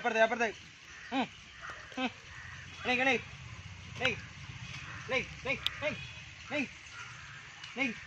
അപ്പുറത്തെ അപ്പുറത്തെ ഉം. ഉം. എണീക്ക്, എണീക്ക്. എണീക്ക്. എണീക്ക്, എണീക്ക്, എണീക്ക്, എണീക്ക്. എണീക്ക്.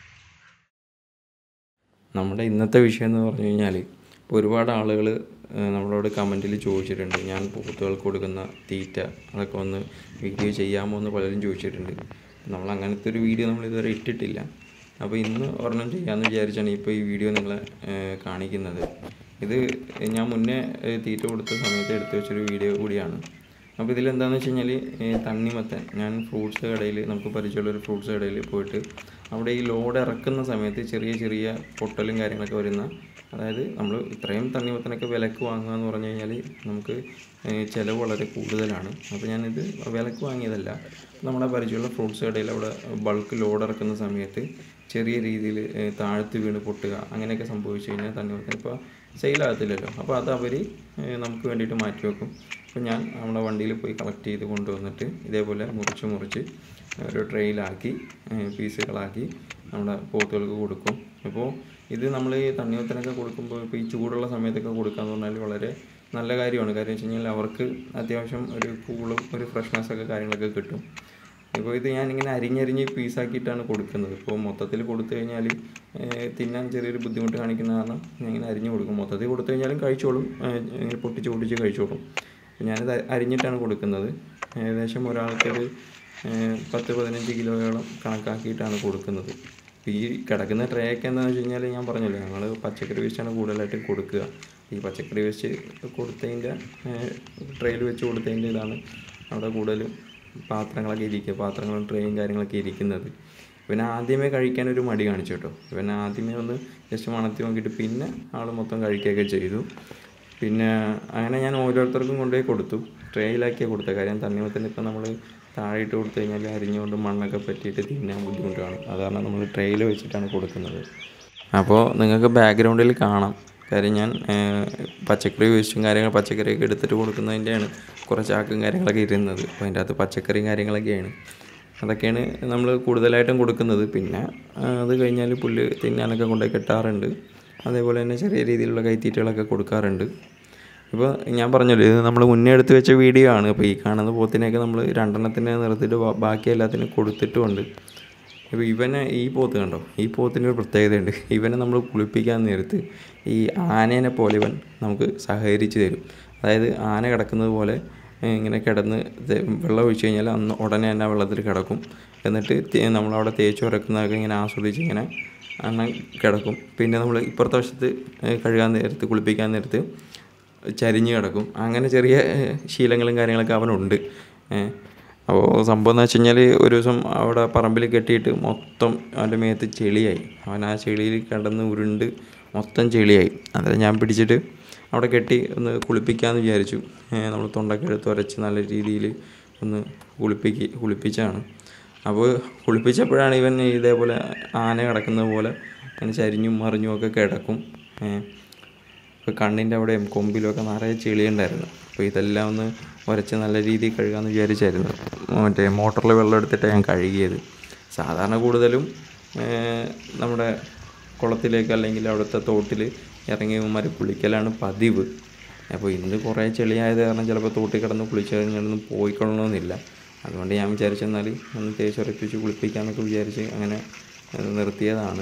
നമ്മുടെ ഇന്നത്തെ വിഷയം എന്ന് പറഞ്ഞു കഴിഞ്ഞാൽ ഒരുപാട് ആളുകൾ നമ്മളോട് കമൻറ്റിൽ ചോദിച്ചിട്ടുണ്ട് ഞാൻ പോത്തുകൾക്ക് കൊടുക്കുന്ന തീറ്റ അതൊക്കെ ഒന്ന് വീഡിയോ ചെയ്യാമോ എന്ന് പലരും ചോദിച്ചിട്ടുണ്ട് നമ്മൾ അങ്ങനത്തെ ഒരു വീഡിയോ നമ്മൾ ഇതുവരെ ഇട്ടിട്ടില്ല അപ്പോൾ ഇന്ന് ഒരെണ്ണം ചെയ്യാമെന്ന് വിചാരിച്ചാണ് ഇപ്പോൾ ഈ വീഡിയോ നിങ്ങളെ ഏഹ്, കാണിക്കുന്നത് ഇത് ഞാൻ മുന്നേ ഏഹ്, തീറ്റ കൊടുത്ത സമയത്ത് എടുത്തു വെച്ചൊരു വീഡിയോ കൂടിയാണ് അപ്പോൾ ഇതിലെന്താണെന്ന് വെച്ച് കഴിഞ്ഞാൽ തണ്ണിമത്തൻ ഞാൻ ഫ്രൂട്ട്സ് കടയിൽ നമുക്ക് പരിചയമുള്ള ഒരു ഫ്രൂട്ട്സ് കടയിൽ പോയിട്ട് അവിടെ ഈ ലോഡ് ഇറക്കുന്ന സമയത്ത് ചെറിയ ചെറിയ പൊട്ടലും കാര്യങ്ങളൊക്കെ വരുന്ന അതായത് നമ്മൾ ഇത്രയും തണ്ണിമത്തനൊക്കെ വിലക്ക് വാങ്ങുക എന്ന് പറഞ്ഞു കഴിഞ്ഞാൽ നമുക്ക് ഏഹ്, ചിലവ് വളരെ കൂടുതലാണ് അപ്പോൾ ഞാനിത് വിലക്ക് വാങ്ങിയതല്ല നമ്മുടെ പരിചയമുള്ള ഫ്രൂട്ട്സ് കടയിൽ അവിടെ ബൾക്ക് ലോഡ് ഇറക്കുന്ന സമയത്ത് ചെറിയ രീതിയിൽ താഴ്ത്ത് വീണ് പൊട്ടുക അങ്ങനെയൊക്കെ സംഭവിച്ചു കഴിഞ്ഞാൽ തണ്ണിമത്തൻ ഇപ്പോൾ സെയിലാകത്തില്ലല്ലോ അപ്പോൾ അത് അവർ നമുക്ക് വേണ്ടിയിട്ട് മാറ്റി വെക്കും അപ്പോൾ ഞാൻ നമ്മുടെ വണ്ടിയിൽ പോയി കളക്ട് ചെയ്ത് കൊണ്ടുവന്നിട്ട് ഇതേപോലെ മുറിച്ച് മുറിച്ച് ഒരു ട്രെയിലാക്കി പീസുകളാക്കി നമ്മുടെ പോത്തുകൾക്ക് കൊടുക്കും അപ്പോൾ ഇത് നമ്മൾ ഈ തണ്ണിമത്തനൊക്കെ കൊടുക്കുമ്പോൾ ഇപ്പോൾ ഈ ചൂടുള്ള സമയത്തൊക്കെ കൊടുക്കാന്ന് പറഞ്ഞാൽ വളരെ നല്ല കാര്യമാണ് കാര്യം വെച്ച് കഴിഞ്ഞാൽ അവർക്ക് അത്യാവശ്യം ഒരു കൂളും ഒരു ഫ്രഷ്നെസ്സൊക്കെ കാര്യങ്ങളൊക്കെ കിട്ടും ഇപ്പോൾ ഇത് ഞാനിങ്ങനെ അരിഞ്ഞരിഞ്ഞ് പീസാക്കിയിട്ടാണ് കൊടുക്കുന്നത് ഇപ്പോൾ മൊത്തത്തിൽ കൊടുത്തു കഴിഞ്ഞാൽ തിന്നാൻ ചെറിയൊരു ബുദ്ധിമുട്ട് കാണിക്കുന്ന കാരണം ഞാൻ ഇങ്ങനെ അരിഞ്ഞ് കൊടുക്കും മൊത്തത്തിൽ കൊടുത്തു കഴിഞ്ഞാലും കഴിച്ചോളും ഏഹ് ഇങ്ങനെ പൊട്ടിച്ച് പൊട്ടിച്ച് കഴിച്ചോളും ഞാനിത് അരിഞ്ഞിട്ടാണ് കൊടുക്കുന്നത് ഏകദേശം ഒരാൾക്കൊരു ഏഹ് പത്ത് പതിനഞ്ച് കിലോയോളം കണക്കാക്കിയിട്ടാണ് കൊടുക്കുന്നത് ഇപ്പോൾ ഈ കിടക്കുന്ന ട്രേ ഒക്കെ എന്താണെന്ന് വെച്ച് കഴിഞ്ഞാൽ ഞാൻ പറഞ്ഞല്ലോ ഞങ്ങൾ പച്ചക്കറി വേസ്റ്റാണ് കൂടുതലായിട്ട് കൊടുക്കുക ഈ പച്ചക്കറി വേസ്റ്റ് കൊടുത്തതിൻ്റെ ട്രെയിൽ വെച്ച് കൊടുത്തതിൻ്റെ ഇതാണ് അവിടെ കൂടുതലും പാത്രങ്ങളൊക്കെ ഇരിക്കുക പാത്രങ്ങളും ട്രേയും കാര്യങ്ങളൊക്കെ ഇരിക്കുന്നത് ഇവൻ ആദ്യമേ കഴിക്കാൻ ഒരു മടി കാണിച്ചു കേട്ടോ ഇവൻ ആദ്യമേ ഒന്ന് ജസ്റ്റ് മണത്തി നോക്കിയിട്ട് പിന്നെ ആൾ മൊത്തം കഴിക്കുകയൊക്കെ ചെയ്തു പിന്നെ അങ്ങനെ ഞാൻ ഓരോരുത്തർക്കും കൊണ്ടുപോയി കൊടുത്തു ട്രേയിലാക്കിയാണ് കൊടുത്തത് കാര്യം തണ്ണിമത്തന് ഇപ്പം നമ്മൾ താഴെ ഇട്ട് കൊടുത്തു കഴിഞ്ഞാൽ അരിഞ്ഞുകൊണ്ട് മണ്ണൊക്കെ പറ്റിയിട്ട് തിന്നാൻ ബുദ്ധിമുട്ടാണ് അത് കാരണം നമ്മൾ ട്രേയിൽ വെച്ചിട്ടാണ് കൊടുക്കുന്നത് അപ്പോൾ നിങ്ങൾക്ക് ബാക്ക്ഗ്രൗണ്ടിൽ കാണാം കാര്യം ഞാൻ ഏഹ്, പച്ചക്കറി വേസ്റ്റും കാര്യങ്ങൾ പച്ചക്കറിയൊക്കെ എടുത്തിട്ട് കൊടുക്കുന്നതിൻ്റെയാണ് കുറേ ചാക്കും കാര്യങ്ങളൊക്കെ ഇരുന്നത് അപ്പോൾ അതിൻ്റെ അകത്ത് പച്ചക്കറിയും കാര്യങ്ങളൊക്കെയാണ് അതൊക്കെയാണ് നമ്മൾ കൂടുതലായിട്ടും കൊടുക്കുന്നത് പിന്നെ ആ, അത് കഴിഞ്ഞാൽ പുല്ല് തിന്നാനൊക്കെ കൊണ്ടുപോയി കെട്ടാറുണ്ട് അതേപോലെ തന്നെ ചെറിയ രീതിയിലുള്ള കൈത്തീറ്റകളൊക്കെ കൊടുക്കാറുണ്ട് ഇപ്പോൾ ഞാൻ പറഞ്ഞല്ലോ ഇത് നമ്മൾ മുന്നേ എടുത്ത് വെച്ച വീഡിയോ ആണ് അപ്പോൾ ഈ കാണുന്ന പോത്തിനെയൊക്കെ നമ്മൾ രണ്ടെണ്ണത്തിനെ നിർത്തിയിട്ട് ബാ- ബാക്കി എല്ലാത്തിനും കൊടുത്തിട്ടുമുണ്ട് ഇപ്പോൾ ഇവനെ ഈ പോത്ത് കണ്ടോ ഈ പോത്തിന് ഒരു പ്രത്യേകതയുണ്ട് ഇവനെ നമ്മൾ കുളിപ്പിക്കാൻ നേരത്ത് ഈ ആനേനെ പോലെ ഇവൻ നമുക്ക് സഹകരിച്ച് തരും അതായത് ആന കിടക്കുന്നത് പോലെ ഏഹ്, ഇങ്ങനെ കിടന്ന് ദേ- വെള്ളം ഒഴിച്ച് കഴിഞ്ഞാൽ അന്ന് ഉടനെ തന്നെ ആ വെള്ളത്തിൽ കിടക്കും എന്നിട്ട് തേ- നമ്മളവിടെ തേച്ച് ഉരക്കുന്നതൊക്കെ ഇങ്ങനെ ആസ്വദിച്ച് ഇങ്ങനെ അണ്ണൻ കിടക്കും പിന്നെ നമ്മൾ ഇപ്പുറത്തെ വശത്ത് ഏഹ്, കഴുകാൻ നേരത്ത് കുളിപ്പിക്കാൻ നേരത്ത് ചരിഞ്ഞ് കിടക്കും അങ്ങനെ ചെറിയ ഏഹ്, ശീലങ്ങളും കാര്യങ്ങളൊക്കെ അവനുണ്ട് ഏഹ്. അപ്പോൾ സംഭവം എന്ന് വെച്ച് കഴിഞ്ഞാൽ ഒരു ദിവസം അവിടെ പറമ്പിൽ കെട്ടിയിട്ട് മൊത്തം അവൻ്റെ മേത്ത് ചെളിയായി അവൻ ആ ചെളിയിൽ കിടന്ന് ഉരുണ്ട് മൊത്തം ചെളിയായി അന്നേരം ഞാൻ പിടിച്ചിട്ട് അവിടെ കെട്ടി ഒന്ന് കുളിപ്പിക്കാമെന്ന് വിചാരിച്ചു നമ്മൾ തൊണ്ടൊക്കെ എടുത്ത് ഉരച്ച് നല്ല രീതിയിൽ ഒന്ന് കുളിപ്പിക്ക് കുളിപ്പിച്ചാണ് അപ്പോൾ കുളിപ്പിച്ചപ്പോഴാണ് ഇവൻ ഇതേപോലെ ആന കിടക്കുന്നത് പോലെ അങ്ങനെ ചരിഞ്ഞും മറിഞ്ഞും ഒക്കെ കിടക്കും ഏഹ്. ഇപ്പോൾ കണ്ണിൻ്റെ അവിടെയും കൊമ്പിലും ഒക്കെ നിറയെ ചെളിയുണ്ടായിരുന്നു അപ്പോൾ ഇതെല്ലാം ഒന്ന് ഉരച്ച് നല്ല രീതിയിൽ കഴുകാമെന്ന് വിചാരിച്ചായിരുന്നു മറ്റേ മോട്ടറിൽ വെള്ളം എടുത്തിട്ടാണ് ഞാൻ കഴുകിയത് സാധാരണ കൂടുതലും ഏഹ്, നമ്മുടെ കുളത്തിലേക്ക് അല്ലെങ്കിൽ അവിടുത്തെ തോട്ടിൽ ഇറങ്ങി ഇവന്മാർ കുളിക്കലാണ് പതിവ് അപ്പോൾ ഇന്ന് കുറേ ചെളിയായത് കാരണം ചിലപ്പോൾ തോട്ടിൽ കിടന്ന് കുളിച്ച് കഴിഞ്ഞാലൊന്നും പോയിക്കൊള്ളണമെന്നില്ല അതുകൊണ്ട് ഞാൻ വിചാരിച്ചെന്നാൽ ഒന്ന് തേച്ചുരപ്പിച്ച് കുളിപ്പിക്കാമെന്നൊക്കെ വിചാരിച്ച് അങ്ങനെ ഏഹ്, നിർത്തിയതാണ്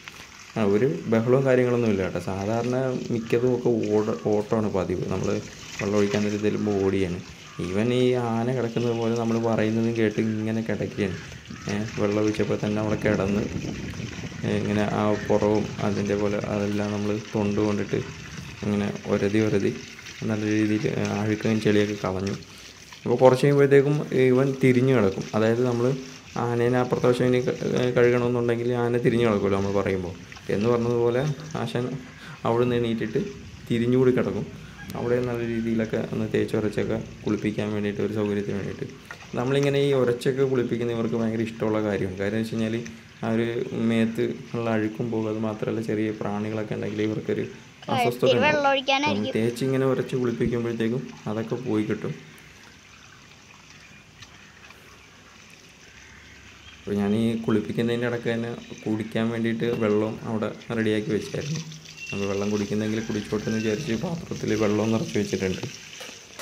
ആ ഒരു ബഹളവും കാര്യങ്ങളൊന്നും ഇല്ല കേട്ടോ സാധാരണ മിക്കതും ഒക്കെ ഓട ഓട്ടമാണ് പതിവ് നമ്മൾ വെള്ളം ഒഴിക്കാൻ നേരം ചെല്ലുമ്പോൾ ഓടിയാണ് ഈവൻ ഈ ആന കിടക്കുന്നത് പോലെ നമ്മൾ പറയുന്നതും കേട്ട് ഇങ്ങനെ കിടക്കുകയാണ് ഏഹ് വെള്ളം ഒഴിച്ചപ്പോൾ തന്നെ അവിടെ കിടന്ന് ഏഹ് ഇങ്ങനെ ആ പുറവും അതിൻ്റെ പോലെ അതെല്ലാം നമ്മൾ തൊണ്ട് കൊണ്ടിട്ട് ഇങ്ങനെ ഒരതി ഒരതി നല്ല രീതിയിൽ അഴുക്കുകയും ചെളിയൊക്കെ കളഞ്ഞു അപ്പോൾ കുറച്ച് കഴിയുമ്പോഴത്തേക്കും ഇവൻ തിരിഞ്ഞു കിടക്കും അതായത് നമ്മൾ ആനേനെ അപ്പുറത്തെ വശം ഇനി ക- ഏഹ് കഴുകണമെന്നുണ്ടെങ്കിൽ ആന തിരിഞ്ഞു കിടക്കുമല്ലോ നമ്മൾ പറയുമ്പോൾ എന്ന് പറഞ്ഞതുപോലെ ആശാൻ അവിടെ നിന്ന് എണീറ്റിട്ട് തിരിഞ്ഞുകൂടി കിടക്കും അവിടെ നല്ല രീതിയിലൊക്കെ ഒന്ന് തേച്ച് ഉരച്ചൊക്കെ കുളിപ്പിക്കാൻ വേണ്ടിയിട്ട് ഒരു സൗകര്യത്തിന് വേണ്ടിയിട്ട് നമ്മളിങ്ങനെ ഈ ഉരച്ചൊക്കെ കുളിപ്പിക്കുന്നവർക്ക് ഭയങ്കര ഇഷ്ടമുള്ള കാര്യമാണ് കാര്യം എന്ന് വെച്ച് കഴിഞ്ഞാൽ ആ ഒരു മേത്ത് ഉള്ള അഴുക്കും പോകും അത് മാത്രമല്ല ചെറിയ പ്രാണികളൊക്കെ ഉണ്ടെങ്കിൽ ഇവർക്കൊരു അസ്വസ്ഥത ഉണ്ടാവും. വെള്ളം ഒഴിക്കാനായിരിക്കും അപ്പം തേച്ച് ഇങ്ങനെ ഉരച്ച് കുളിപ്പിക്കുമ്പോഴത്തേക്കും അതൊക്കെ പോയി കിട്ടും അപ്പോൾ ഞാൻ ഈ കുളിപ്പിക്കുന്നതിൻ്റെ ഇടയ്ക്ക് തന്നെ കുടിക്കാൻ വേണ്ടിയിട്ട് വെള്ളം അവിടെ റെഡിയാക്കി വെച്ചായിരുന്നു അപ്പോൾ വെള്ളം കുടിക്കുന്നെങ്കിൽ കുടിച്ചോട്ടെ എന്ന് വിചാരിച്ച് പാത്രത്തിൽ വെള്ളം നിറച്ച് വെച്ചിട്ടുണ്ട്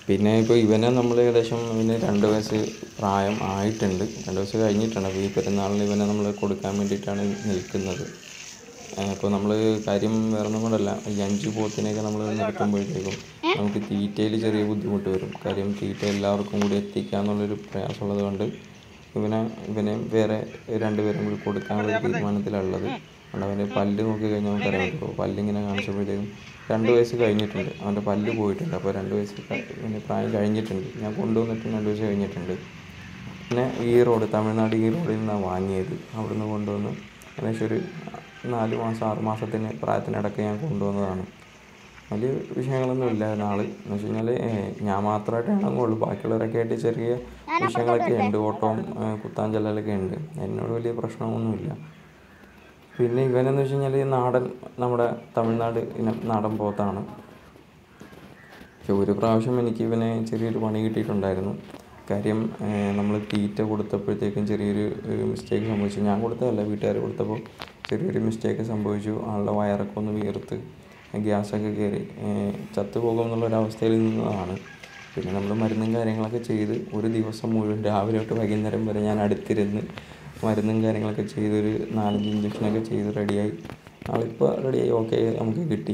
പിന്നെ ഇപ്പോൾ ഇവനെ നമ്മൾ ഏകദേശം ഇവന് രണ്ട് വയസ്സ് പ്രായം ആയിട്ടുണ്ട് രണ്ട് വയസ്സ് കഴിഞ്ഞിട്ടുണ്ട് അപ്പോൾ ഈ പെരുന്നാളിന് ഇവനെ നമ്മൾ കൊടുക്കാൻ വേണ്ടിയിട്ടാണ് നിൽക്കുന്നത് അപ്പോൾ നമ്മൾ കാര്യം വേറെ ഒന്നും കൊണ്ടല്ല ഈ അഞ്ച് പോത്തിനെയൊക്കെ നമ്മൾ നിർത്തുമ്പോഴത്തേക്കും നമുക്ക് തീറ്റയിൽ ചെറിയ ബുദ്ധിമുട്ട് വരും കാര്യം തീറ്റ എല്ലാവർക്കും കൂടി എത്തിക്കുക എന്നുള്ളൊരു പ്രയാസമുള്ളത് കൊണ്ട് ഇവനെ ഇവനെ വേറെ രണ്ടുപേരും കൂടി കൊടുക്കാനുള്ള ഒരു തീരുമാനത്തിലുള്ളത് അതുകൊണ്ട് അവൻ്റെ പല്ല് നോക്കി കഴിഞ്ഞാൽ നമുക്കറിയാം ഇപ്പോൾ പല്ലിങ്ങനെ കാണിച്ചപ്പോഴത്തേക്കും രണ്ട് വയസ്സ് കഴിഞ്ഞിട്ടുണ്ട് അവൻ്റെ പല്ല് പോയിട്ടുണ്ട് അപ്പോൾ രണ്ട് വയസ്സ് ക- പിന്നെ പ്രായം കഴിഞ്ഞിട്ടുണ്ട് ഞാൻ കൊണ്ടുവന്നിട്ട് രണ്ട് വയസ്സ് കഴിഞ്ഞിട്ടുണ്ട് പിന്നെ ഈ റോഡ് തമിഴ്നാട് ഈ റോഡിൽ നിന്നാണ് വാങ്ങിയത് അവിടുന്ന് കൊണ്ടുവന്ന് ഏകദേശം ഒരു നാല് മാസം ആറ് മാസത്തിന് പ്രായത്തിനിടയ്ക്ക് ഞാൻ കൊണ്ടുവന്നതാണ് വലിയ വിഷയങ്ങളൊന്നും ഇല്ല നാള് എന്ന് വെച്ച് കഴിഞ്ഞാൽ ഞാൻ മാത്രമായിട്ട് ഇണങ്ങുള്ളൂ ബാക്കിയുള്ളവരൊക്കെ ആയിട്ട് ചെറിയ വിഷയങ്ങളൊക്കെ ഉണ്ട് ഓട്ടവും ഏ, കുത്താൻ ചെല്ലലൊക്കെ ഉണ്ട് എന്നോട് വലിയ പ്രശ്നമൊന്നുമില്ല പിന്നെ ഇവനെന്ന് വെച്ച് കഴിഞ്ഞാൽ നാടൻ നമ്മുടെ തമിഴ്നാട് ഇനം നാടൻ പോത്താണ് പക്ഷെ ഒരു പ്രാവശ്യം എനിക്ക് ഇവനെ ചെറിയൊരു പണി കിട്ടിയിട്ടുണ്ടായിരുന്നു കാര്യം നമ്മൾ തീറ്റ കൊടുത്തപ്പോഴത്തേക്കും ചെറിയൊരു മിസ്റ്റേക്ക് സംഭവിച്ചു ഞാൻ കൊടുത്തതല്ല വീട്ടുകാർ കൊടുത്തപ്പോൾ ചെറിയൊരു മിസ്റ്റേക്ക് സംഭവിച്ചു ആളുടെ വയറൊക്കെ ഒന്ന് വീർത്ത് ഗ്യാസൊക്കെ കയറി ചത്തുപോകും എന്നുള്ളൊരവസ്ഥയിൽ നിന്നതാണ് പിന്നെ നമ്മൾ മരുന്നും കാര്യങ്ങളൊക്കെ ചെയ്ത് ഒരു ദിവസം മുഴുവൻ രാവിലെ തൊട്ട് വൈകുന്നേരം വരെ ഞാൻ അടുത്തിരുന്ന് മരുന്നും കാര്യങ്ങളൊക്കെ ചെയ്ത് ഒരു നാലഞ്ച് ഇഞ്ചക്ഷനൊക്കെ ചെയ്ത് റെഡിയായി ആളിപ്പോൾ റെഡിയായി ഓക്കെ നമുക്ക് കിട്ടി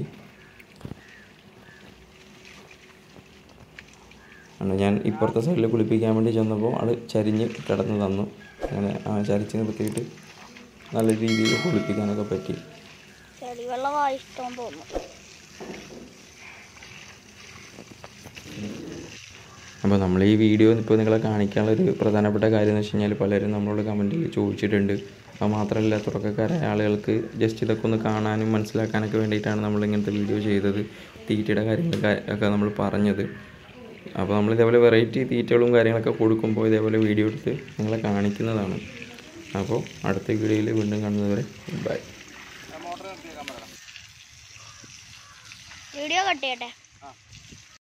ആണ് ഞാൻ ഇപ്പുറത്തെ സൈഡിൽ കുളിപ്പിക്കാൻ വേണ്ടി ചെന്നപ്പോൾ ആൾ ചരിഞ്ഞ് കിടന്ന് തന്നു അങ്ങനെ ആ ചരിച്ച് നിർത്തിയിട്ട് നല്ല രീതിയിൽ കുളിപ്പിക്കാനൊക്കെ പറ്റി ചെളിവെള്ളമാണ് ഇഷ്ടം തോന്നുന്നു അപ്പോൾ നമ്മൾ ഈ വീഡിയോ ഇപ്പോൾ നിങ്ങളെ കാണിക്കാനുള്ള ഒരു പ്രധാനപ്പെട്ട കാര്യം എന്ന് വെച്ച് കഴിഞ്ഞാൽ പലരും നമ്മളോട് കമൻറ്റിൽ ചോദിച്ചിട്ടുണ്ട് അപ്പോൾ മാത്രമല്ല തുടക്കക്കാരായ ആളുകൾക്ക് ജസ്റ്റ് ഇതൊക്കെ ഒന്ന് കാണാനും മനസ്സിലാക്കാനൊക്കെ വേണ്ടിയിട്ടാണ് നമ്മൾ ഇങ്ങനത്തെ വീഡിയോ ചെയ്തത് തീറ്റയുടെ കാര്യങ്ങളൊക്കെ ഒക്കെ നമ്മൾ പറഞ്ഞത് അപ്പോൾ നമ്മൾ ഇതേപോലെ വെറൈറ്റി തീറ്റകളും കാര്യങ്ങളൊക്കെ കൊടുക്കുമ്പോൾ ഇതേപോലെ വീഡിയോ എടുത്ത് നിങ്ങളെ കാണിക്കുന്നതാണ് അപ്പോൾ അടുത്ത വീഡിയോയിൽ വീണ്ടും കാണുന്നതുവരെ ബൈ മോട്ടർ നിർത്തിയേക്കാൻ പറയണം വീഡിയോ കട്ട് ചെയ്യട്ടെ ആ